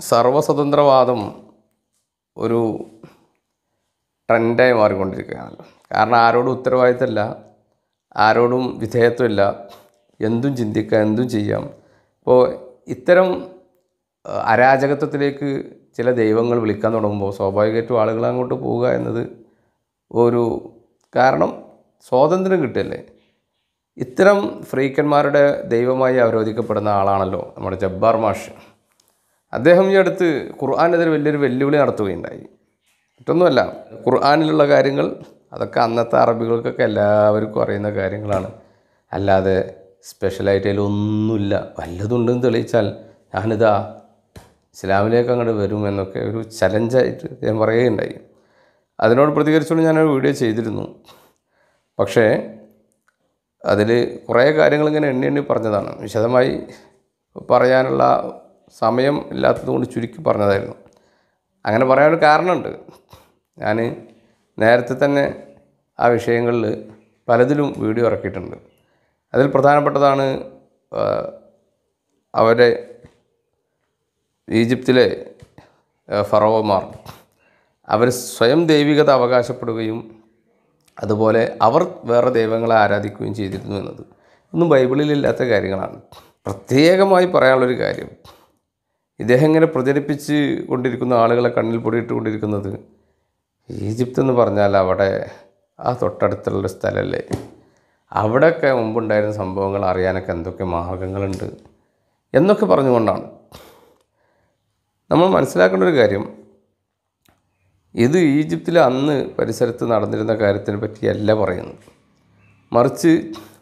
സർവസ്വതന്ത്രവാദം ഒരു ട്രെൻഡായി മാറിക്കൊണ്ടിരിക്കുകയാണല്ലോ കാരണം ആരോടും ഉത്തരവാദിത്തമില്ല ആരോടും വിധേയത്വമില്ല എന്തും ചിന്തിക്കാം എന്തും ചെയ്യാം അപ്പോൾ ഇത്തരം ആ, അരാജകത്വത്തിലേക്ക് ചില ദൈവങ്ങൾ വിളിക്കാൻ തുടങ്ങുമ്പോൾ സ്വാഭാവികമായിട്ടും ആളുകൾ അങ്ങോട്ട് പോവുക എന്നത് ഒരു കാരണം സ്വാതന്ത്ര്യം കിട്ടിയല്ലേ ഇത്തരം ഫ്രീക്കന്മാരുടെ ദൈവമായി അവരോധിക്കപ്പെടുന്ന ആളാണല്ലോ നമ്മുടെ ജബ്ബാർ മാഷ് അദ്ദേഹം ഈ അടുത്ത് ഖുർആാനെതിരെ വലിയൊരു വെല്ലുവിളി നടത്തുകയുണ്ടായി മറ്റൊന്നുമല്ല ഖുർആാനിലുള്ള കാര്യങ്ങൾ അതൊക്കെ അന്നത്തെ അറബികൾക്കൊക്കെ എല്ലാവർക്കും അറിയുന്ന കാര്യങ്ങളാണ് അല്ലാതെ സ്പെഷ്യലായിട്ട് അതിലൊന്നുമില്ല വല്ലതുണ്ടെന്ന് തെളിയിച്ചാൽ ഞാനിതാ ഇസ്ലാമിലേക്ക് അങ്ങോട്ട് വരും എന്നൊക്കെ ഒരു ചലഞ്ചായിട്ട് അദ്ദേഹം പറയുകയുണ്ടായി അതിനോട് പ്രതികരിച്ചുകൊണ്ട് ഞാനൊരു വീഡിയോ ചെയ്തിരുന്നു പക്ഷേ അതിൽ കുറേ കാര്യങ്ങൾ ഇങ്ങനെ എണ്ണി എണ്ണി പറഞ്ഞതാണ് വിശദമായി പറയാനുള്ള സമയം ഇല്ലാത്തതുകൊണ്ട് ചുരുക്കി പറഞ്ഞതായിരുന്നു അങ്ങനെ പറയാനൊരു കാരണമുണ്ട് ഞാൻ നേരത്തെ തന്നെ ആ വിഷയങ്ങളിൽ പലതിലും വീഡിയോ ഇറക്കിയിട്ടുണ്ട് അതിൽ പ്രധാനപ്പെട്ടതാണ് ആ, അവരെ ഈജിപ്തിലെ ആ, ഫറോവമാർ അവർ സ്വയം ദൈവികത അവകാശപ്പെടുകയും അതുപോലെ അവർ വേറെ ദൈവങ്ങളെ ആരാധിക്കുകയും ചെയ്തിരുന്നു എന്നത് ഒന്നും ബൈബിളിലില്ലാത്ത കാര്യങ്ങളാണ് പ്രത്യേകമായി പറയാനുള്ളൊരു കാര്യം ഇദ്ദേഹം ഇങ്ങനെ പ്രചരിപ്പിച്ച് കൊണ്ടിരിക്കുന്ന ആളുകളെ കണ്ണിൽ പൊടിയിട്ട് കൊണ്ടിരിക്കുന്നത് ഈജിപ്ത് എന്ന് പറഞ്ഞാൽ അവിടെ ആ തൊട്ടടുത്തുള്ള സ്ഥലമല്ലേ അവിടെയൊക്കെ മുമ്പുണ്ടായിരുന്ന സംഭവങ്ങൾ അറിയാനൊക്കെ എന്തൊക്കെ മാർഗങ്ങളുണ്ട് എന്നൊക്കെ പറഞ്ഞുകൊണ്ടാണ് നമ്മൾ മനസ്സിലാക്കേണ്ട ഒരു കാര്യം ഇത് ഈജിപ്തിൽ അന്ന് പരിസരത്ത് നടന്നിരുന്ന കാര്യത്തിനെ പറ്റിയല്ല പറയുന്നത് മറിച്ച്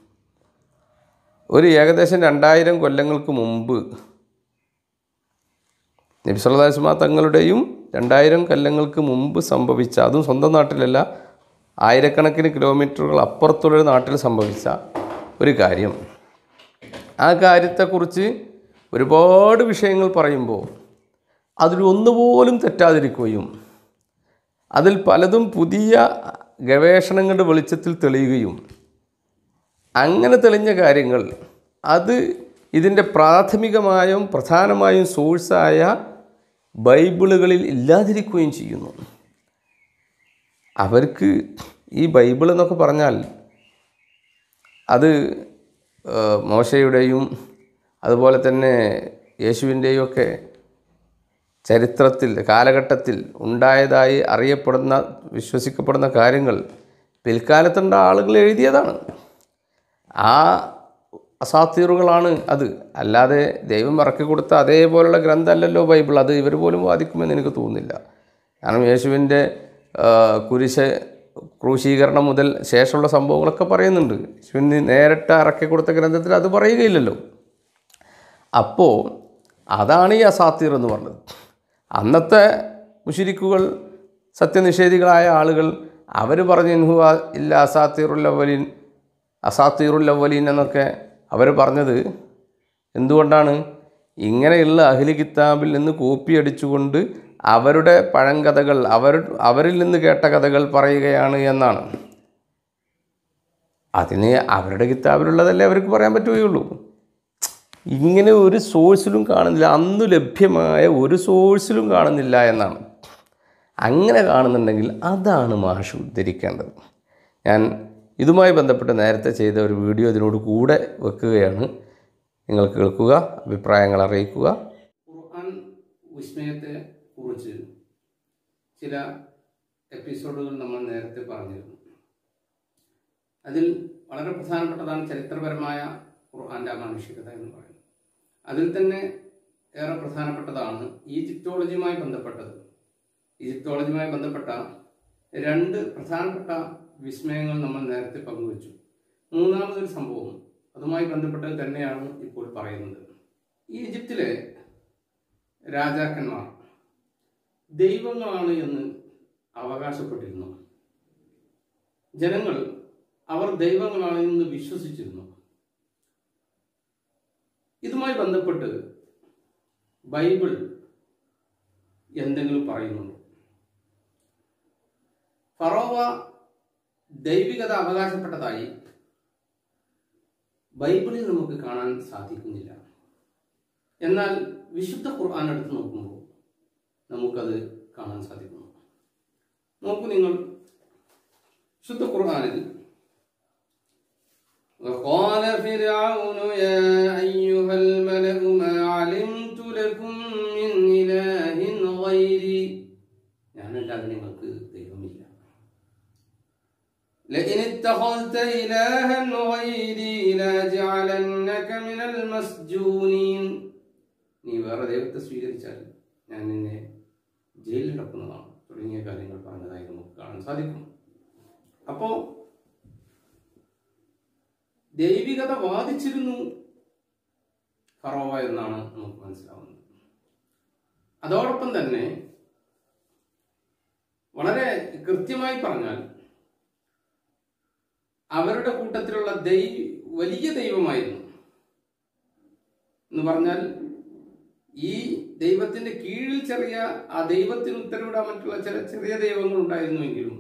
ഒരു ഏകദേശം രണ്ടായിരം കൊല്ലങ്ങൾക്ക് മുമ്പ് നബിസ്വല്ലാസ്മാ തങ്ങളുടെയും രണ്ടായിരം കൊല്ലങ്ങൾക്ക് മുമ്പ് സംഭവിച്ച അതും സ്വന്തം നാട്ടിലല്ല ആയിരക്കണക്കിന് കിലോമീറ്ററുകൾ അപ്പുറത്തുള്ളൊരു നാട്ടിൽ സംഭവിച്ച ഒരു കാര്യം ആ കാര്യത്തെക്കുറിച്ച് ഒരുപാട് വിഷയങ്ങൾ പറയുമ്പോൾ അതിലൊന്നുപോലും തെറ്റാതിരിക്കുകയും അതിൽ പലതും പുതിയ ഗവേഷണങ്ങളുടെ വെളിച്ചത്തിൽ തെളിയുകയും അങ്ങനെ തെളിഞ്ഞ കാര്യങ്ങൾ അത് ഇതിൻ്റെ പ്രാഥമികമായും പ്രധാനമായും സോഴ്സായ ബൈബിളുകളിൽ ഇല്ലാതിരിക്കുകയും ചെയ്യുന്നു അവർക്ക് ഈ ബൈബിൾ എന്നൊക്കെ പറഞ്ഞാൽ അത് ആ, മോശയുടെയും അതുപോലെ തന്നെ യേശുവിൻ്റെയും ഒക്കെ ചരിത്രത്തിൽ കാലഘട്ടത്തിൽ ഉണ്ടായതായി അറിയപ്പെടുന്ന വിശ്വസിക്കപ്പെടുന്ന കാര്യങ്ങൾ പിൽക്കാലത്തുണ്ട ആളുകൾ എഴുതിയതാണ് ആ അസാത്തീറുകളാണ് അത് അല്ലാതെ ദൈവം ഇറക്കി കൊടുത്ത അതേപോലുള്ള ഗ്രന്ഥമല്ലല്ലോ ബൈബിൾ അത് ഇവർ പോലും വാദിക്കുമെന്ന് എനിക്ക് തോന്നുന്നില്ല കാരണം യേശുവിൻ്റെ ആ, കുരിശ് ക്രൂശീകരണം മുതൽ ശേഷമുള്ള സംഭവങ്ങളൊക്കെ പറയുന്നുണ്ട് യേശുവിന് നേരിട്ട് ഇറക്കി കൊടുത്ത ഗ്രന്ഥത്തിൽ അത് പറയുകയില്ലല്ലോ അപ്പോൾ അതാണ് ഈ അസാത്തീർ എന്ന് പറഞ്ഞത് അന്നത്തെ മുഷിരിക്കുകൾ സത്യനിഷേധികളായ ആളുകൾ അവർ പറഞ്ഞു ഇൻഹുവ ഇല്ല അസാത്തീറുല്ലവലീൻ അസാത്തീറുല്ലവലീൻ എന്നൊക്കെ അവർ പറഞ്ഞത് എന്തുകൊണ്ടാണ് ഇങ്ങനെയുള്ള അഹ്ലി കിതാബിൽ നിന്ന് കോപ്പി അടിച്ചുകൊണ്ട് അവരുടെ പഴങ്കഥകൾ അവർ അവരിൽ നിന്ന് കേട്ട കഥകൾ പറയുകയാണ് എന്നാണ് അതിന് അവരുടെ കിതാബിലുള്ളതല്ലേ അവർക്ക് പറയാൻ പറ്റുകയുള്ളൂ ഇങ്ങനെ ഒരു സോഴ്സിലും കാണുന്നില്ല അന്ന് ലഭ്യമായ ഒരു സോഴ്സിലും കാണുന്നില്ല എന്നാണ് അങ്ങനെ കാണുന്നുണ്ടെങ്കിൽ അതാണ് മാഷ് ഉദ്ധരിക്കേണ്ടത് ഞാൻ ഇതുമായി ബന്ധപ്പെട്ട് നേരത്തെ ചെയ്ത ഒരു വീഡിയോ ഇതിനോട് കൂടെ വെക്കുകയാണ് നിങ്ങൾ കേൾക്കുക അഭിപ്രായങ്ങൾ അറിയിക്കുക ഖുർആൻ വിസ്മയത്തെ കുറിച്ച് ചില എപ്പിസോഡുകൾ നമ്മൾ നേരത്തെ പറഞ്ഞിരുന്നു അതിൽ വളരെ പ്രധാനപ്പെട്ടതാണ് ചരിത്രപരമായ ഖുർആൻ്റെ അമാനുഷികത എന്ന് പറയുന്നത് അതിൽ തന്നെ ഏറെ പ്രധാനപ്പെട്ടതാണ് ഈജിപ്റ്റോളജിയുമായി ബന്ധപ്പെട്ടത് ഈജിപ്റ്റോളജിയുമായി ബന്ധപ്പെട്ട രണ്ട് പ്രധാനപ്പെട്ട വിസ്മയങ്ങൾ നമ്മൾ നേരത്തെ പങ്കുവച്ചു മൂന്നാമതൊരു സംഭവം അതുമായി ബന്ധപ്പെട്ടത് തന്നെയാണ് ഇപ്പോൾ പറയുന്നത് ഈജിപ്തിലെ രാജാക്കന്മാർ ദൈവങ്ങളാണ് എന്ന് അവകാശപ്പെട്ടിരുന്നു ജനങ്ങൾ അവർ ദൈവങ്ങളാണ് എന്ന് വിശ്വസിച്ചിരുന്നു ഇതുമായി ബന്ധപ്പെട്ട് ബൈബിൾ എന്തെങ്കിലും പറയുന്നുണ്ടോ ഫറോവ ദൈവികത അവകാശപ്പെട്ടതായി ബൈബിളിൽ നമുക്ക് കാണാൻ സാധിക്കുന്നില്ല എന്നാൽ വിശുദ്ധ ഖുർആൻ എടുത്ത് നോക്കുമ്പോൾ നമുക്കത് കാണാൻ സാധിക്കുന്നു നോക്കൂ നിങ്ങൾ ശുദ്ധ ഖുർആനിൽ وقال فرعون يا أيها الملأ ما علمت لكم من إله غيري ഞാനല്ലാതെ നിങ്ങൾക്ക് ദൈവമില്ല لئن اتخذت إلها غيري لأجعلنك من المسجونين നീ വേറെ ദൈവത്തെ സ്വീകരിച്ചാൽ ഞാൻ നിന്നെ ജയിലിലടക്കുന്നതാണ് തുടങ്ങിയ കാര്യങ്ങൾ പറഞ്ഞതായി നമുക്ക് കാണാൻ സാധിക്കും അപ്പോ ദൈവികത വാദിച്ചിരുന്നു ഫറോവ എന്നാണ് നമുക്ക് മനസ്സിലാവുന്നത് അതോടൊപ്പം തന്നെ വളരെ കൃത്യമായി പറഞ്ഞാൽ അവരുടെ കൂട്ടത്തിലുള്ള ദൈ വലിയ ദൈവമായിരുന്നു എന്ന് പറഞ്ഞാൽ ഈ ദൈവത്തിന്റെ കീഴിൽ ചെറിയ ആ ദൈവത്തിന് ഉത്തരവിടാൻ മറ്റുള്ള ചില ചെറിയ ദൈവങ്ങൾ ഉണ്ടായിരുന്നുവെങ്കിലും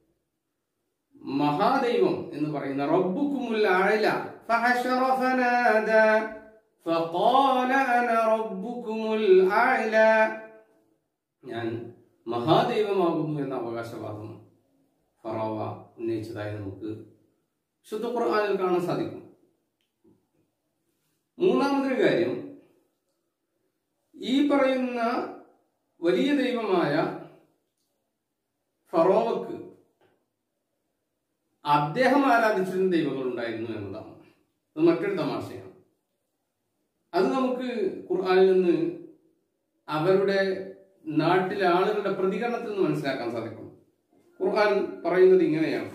മഹാദൈവം എന്ന് പറയുന്ന റബ്ബുക്കുമുൽ അഅല ഫഹശറ ഫനാദ ഫഖാല അന റബ്ബുക്കുമുൽ അഅല ഞാൻ മഹാദൈവമാകുന്നു എന്ന അവകാശവാദം ഫറോവ ഉന്നയിച്ചതായി നമുക്ക് ശുദ്ധ ഖുർആനിൽ കാണാൻ സാധിക്കും മൂന്നാമതൊരു കാര്യം ഈ പറയുന്ന വലിയ ദൈവമായ ഫറോവക്ക് അദ്ദേഹം ആരാധിച്ചിരുന്ന ദൈവങ്ങൾ ഉണ്ടായിരുന്നു എന്നതാണ് അത് മറ്റൊരു തമാശയാണ് അത് നമുക്ക് ഖുർആനിൽ നിന്ന് അവരുടെ നാട്ടിലെ ആളുകളുടെ പ്രതികരണത്തിൽ നിന്ന് മനസ്സിലാക്കാൻ സാധിക്കും ഖുർആൻ പറയുന്നത് ഇങ്ങനെയാണ്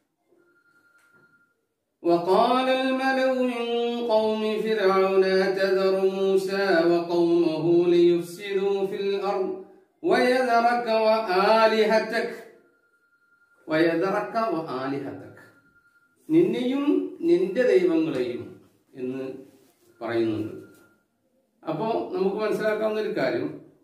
وقال الملأ من قوم فرعون أتذر موسى وقومه ليفسدوا في الأرض ويذرك وآلهتك ويذرك وآلهتك നിന്നെയും നിന്റെ ദൈവങ്ങളെയും എന്ന് പറയുന്നുണ്ട് അപ്പോൾ നമുക്ക് മനസ്സിലാക്കാവുന്ന ഒരു കാര്യം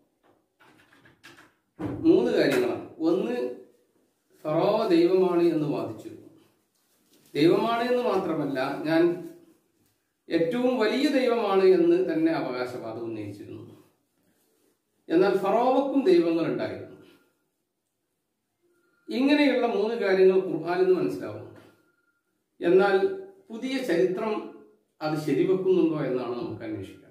മൂന്ന് കാര്യങ്ങളാണ് ഒന്ന് ഫറോവ ദൈവമാണ് എന്ന് വാദിച്ചിരുന്നു ദൈവമാണ് എന്ന് മാത്രമല്ല ഞാൻ ഏറ്റവും വലിയ ദൈവമാണ് എന്ന് തന്നെ അവകാശവാദം ഉന്നയിച്ചിരുന്നു എന്നാൽ ഫറോവക്കും ദൈവങ്ങൾ ഉണ്ടായിരുന്നു ഇങ്ങനെയുള്ള മൂന്ന് കാര്യങ്ങൾ ഖുർആാനിൽ നിന്ന് മനസ്സിലാവുന്നു എന്നാൽ പുതിയ ചരിത്രം അത് ശരിവെക്കുന്നുണ്ടോ എന്നാണ് നമുക്ക് അന്വേഷിക്കേണ്ടത്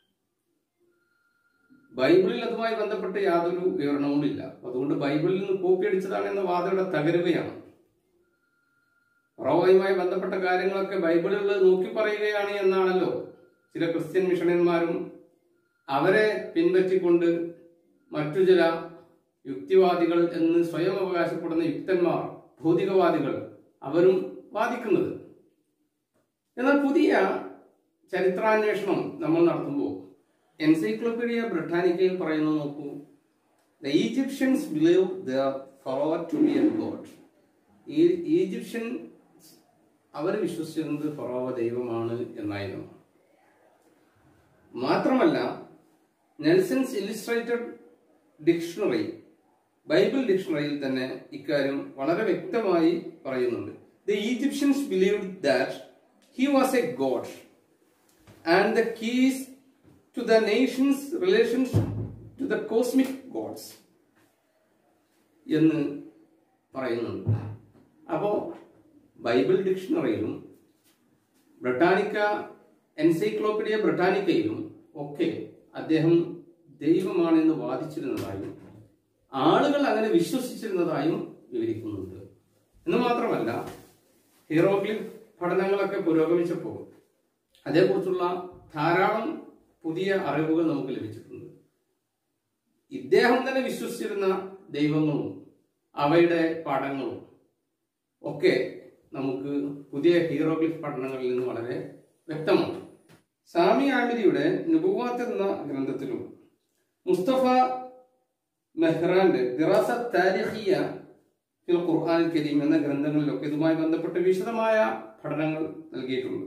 ബൈബിളിൽ അതുമായി ബന്ധപ്പെട്ട് യാതൊരു വിവരണവുമില്ല അതുകൊണ്ട് ബൈബിളിൽ നിന്ന് കോപ്പി അടിച്ചതാണ് എന്ന വാദയുടെ തകരുകയാണ് ഫറോവയുമായി ബന്ധപ്പെട്ട കാര്യങ്ങളൊക്കെ ബൈബിളിൽ നോക്കി പറയുകയാണ് എന്നാണല്ലോ ചില ക്രിസ്ത്യൻ മിഷണന്മാരും അവരെ പിൻപറ്റിക്കൊണ്ട് മറ്റു ചില യുക്തിവാദികൾ എന്ന് സ്വയം അവകാശപ്പെടുന്ന യുക്തന്മാർ ഭൗതികവാദികൾ അവരും വാദിക്കുന്നത് എന്നാൽ പുതിയ ചരിത്രാന്വേഷണം നമ്മൾ നടത്തുമ്പോൾ എൻസൈക്ലോപീഡിയ ബ്രിട്ടാനിക്കയിൽ പറയുന്നത് നോക്കൂ the Egyptians believe the pharaoh to be a god ഈ ഈജിപ്ഷ്യൻ അവർ വിശ്വസിച്ചിരുന്നത് ഫറോവ ദൈവമാണ് എന്നായിരുന്നു മാത്രമല്ല നെൽസൺസ് ഇലിസ്ട്രേറ്റഡ് ഡിക്ഷണറി ബൈബിൾ ഡിക്ഷണറിയിൽ തന്നെ ഇക്കാര്യം വളരെ വ്യക്തമായി പറയുന്നുണ്ട് the Egyptians believe that he was a god and the keys to the nation's relations to the cosmic gods എന്ന് പറയുന്നുണ്ട് അപ്പോൾ ബൈബിൾ ഡിക്ഷണറിയിലും ബ്രിട്ടാനിക്ക എൻസൈക്ലോപീഡിയ ബ്രിട്ടാനിക്കയിലും ഒക്കെ അദ്ദേഹം ദൈവമാണെന്ന് വാദിച്ചിരുന്നതായും ആളുകൾ അങ്ങനെ വിശ്വസിച്ചിരുന്നതായും വിവരിക്കുന്നുണ്ട് എന്ന് മാത്രമല്ല ഹീറോഗ്ലിഫ് പഠനങ്ങളൊക്കെ പുരോഗമിച്ചപ്പോൾ അതേക്കുറിച്ചുള്ള ധാരാളം പുതിയ അറിവുകൾ നമുക്ക് ലഭിച്ചിട്ടുണ്ട് ഇദ്ദേഹം തന്നെ വിശ്വസിച്ചിരുന്ന ദൈവങ്ങളും അവയുടെ പാഠങ്ങളും ഒക്കെ നമുക്ക് പുതിയ ഹീറോഗ്ലിഫ് പഠനങ്ങളിൽ നിന്ന് വളരെ വ്യക്തമാണ് സാമി ആമിരിയുടെ നുബുവാത്ത് എന്ന ഗ്രന്ഥത്തിലും മുസ്തഫ മെഹ്റാന്റെ ദിറാസ താരിഖിയ ഫിൽ ഖുർആൻ കരീം എന്ന ഗ്രന്ഥങ്ങളിലൊക്കെ ഇതുമായി ബന്ധപ്പെട്ട് വിശദമായ പഠനങ്ങൾ നൽകിയിട്ടുണ്ട്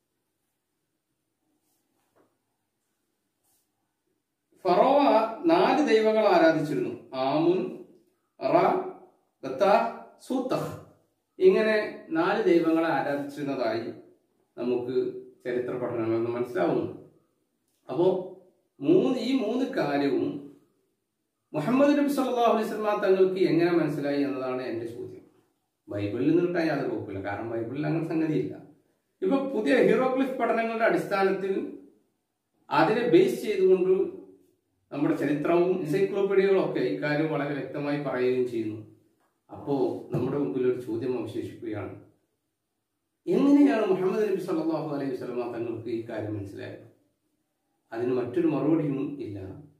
ഫറോവ നാല് ദൈവങ്ങൾ ആരാധിച്ചിരുന്നു ആമുൻ റ ബത്ത സൂത്തഹ് ഇങ്ങനെ നാല് ദൈവങ്ങളെ ആരാധിച്ചിരുന്നതായി നമുക്ക് ചരിത്ര പഠനങ്ങളിൽ നിന്ന് മനസ്സിലാവുന്നു അപ്പോൾ മൂന്ന് ഈ മൂന്ന് കാര്യവും മുഹമ്മദ് നബി സല്ലല്ലാഹു അലൈഹി വസല്ലം തങ്ങൾക്ക് എങ്ങനെ മനസ്സിലായി എന്നതാണ് എൻ്റെ ചോദ്യം ബൈബിളിൽ നിന്ന് കിട്ടാൻ യാതൊരു കുഴപ്പമില്ല കാരണം ബൈബിളിൽ അങ്ങനെ സംഗതിയില്ല ഇപ്പൊ പുതിയ ഹീറോഗ്ലിഫ് പഠനങ്ങളുടെ അടിസ്ഥാനത്തിൽ അതിനെ ബേസ് ചെയ്തുകൊണ്ട് നമ്മുടെ ചരിത്രവും എൻസൈക്ലോപീഡിയകളും ഒക്കെ ഇക്കാര്യം വളരെ വ്യക്തമായി പറയുകയും ചെയ്യുന്നു അപ്പോ നമ്മുടെ മുമ്പിൽ ഒരു ചോദ്യം അവശേഷിക്കുകയാണ് എങ്ങനെയാണ് മുഹമ്മദ് നബി സല്ലല്ലാഹു അലൈഹി വസല്ലം തങ്ങൾക്ക് ഈ കാര്യം മനസ്സിലായത് അതിന് മറ്റൊരു മറുപടിയും ഇല്ല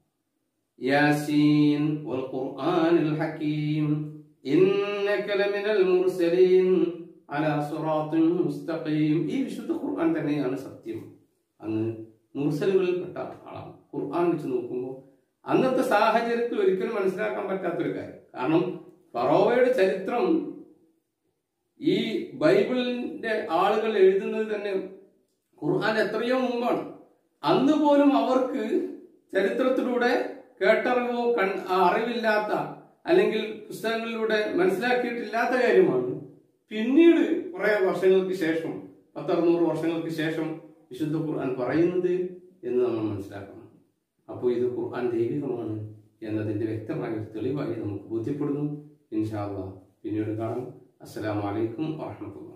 യാസീൻ വൽ ഖുർആനിൽ ഹകീം ഇന്നക ലമിനൽ മുർസലീൻ അലാ സിറാത്തിൻ മുസ്തഖീം ഈ വിശുദ്ധ ഖുർആൻ തന്നെയാണ് സത്യം അങ്ങ് മുർസലുകളിൽപ്പെട്ട ആളാണ് ഖുർആൻ വെച്ച് നോക്കുമ്പോൾ അന്നത്തെ സാഹചര്യത്തിൽ ഒരിക്കലും മനസ്സിലാക്കാൻ പറ്റാത്തൊരു കാര്യം കാരണം ഫറോവയുടെ ചരിത്രം ഈ ബൈബിളിന്റെ ആളുകൾ എഴുതുന്നത് തന്നെ ഖുർആൻ എത്രയോ മുമ്പാണ് അന്ന് പോലും അവർക്ക് ചരിത്രത്തിലൂടെ കേട്ടറിവോ കൺ ആ അറിവില്ലാത്ത അല്ലെങ്കിൽ പുസ്തകങ്ങളിലൂടെ മനസ്സിലാക്കിയിട്ടില്ലാത്ത കാര്യമാണ് പിന്നീട് കുറെ വർഷങ്ങൾക്ക് ശേഷം പത്തറുന്നൂറ് വർഷങ്ങൾക്ക് ശേഷം വിശുദ്ധ ഖുർആൻ പറയുന്നത് എന്ന് നമ്മൾ മനസ്സിലാക്കണം അപ്പോൾ ഇത് ഖുർആൻ ദൈവികമാണ് എന്നതിന്റെ വ്യക്തമായ ഒരു തെളിവായി നമുക്ക് ബോധ്യപ്പെടുന്നു ഇൻഷാ അള്ളാഹ് പിന്നീട് കാണാം അസ്സലാമു അലൈക്കും വാഹമത്തുള്ള